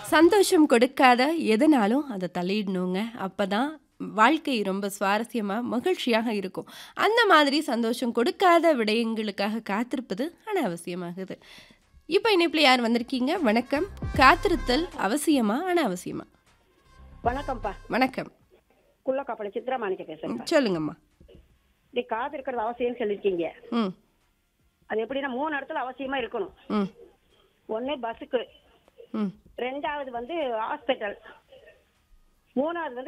சந்தோஷம் கொடுக்காத எதுனாலும் அதை தள்ளிடணுங்க அப்பதான் வாழ்க்கை ரொம்ப சுவாரஸ்யமா மகிழ்ச்சியாக இருக்கும் அந்த மாதிரி சந்தோஷம் கொடுக்காத விடயங்களுக்காக காத்திருப்பது அனாவசியமாகுது இப்போ இணைப்பில் யார் வந்திருக்கீங்க வணக்கம் காத்திருத்தல் அவசியமா அனாவசியமா வணக்கம்ப்பா வணக்கம் குள்ளக்காப்பள சித்ரா மாணிக்க பேசுறேன் சொல்லுங்கம்மா இப்படி காது இருக்கிறது அவசியம்னு சொல்லியிருக்கீங்க ம் அது எப்படின்னா மூணு இடத்துல அவசியமா இருக்கணும் ம் ஒண்ணு பஸ்ஸுக்கு ம் ரெண்டாவது வந்து ஹாஸ்பிட்டல் மூணாவது வந்து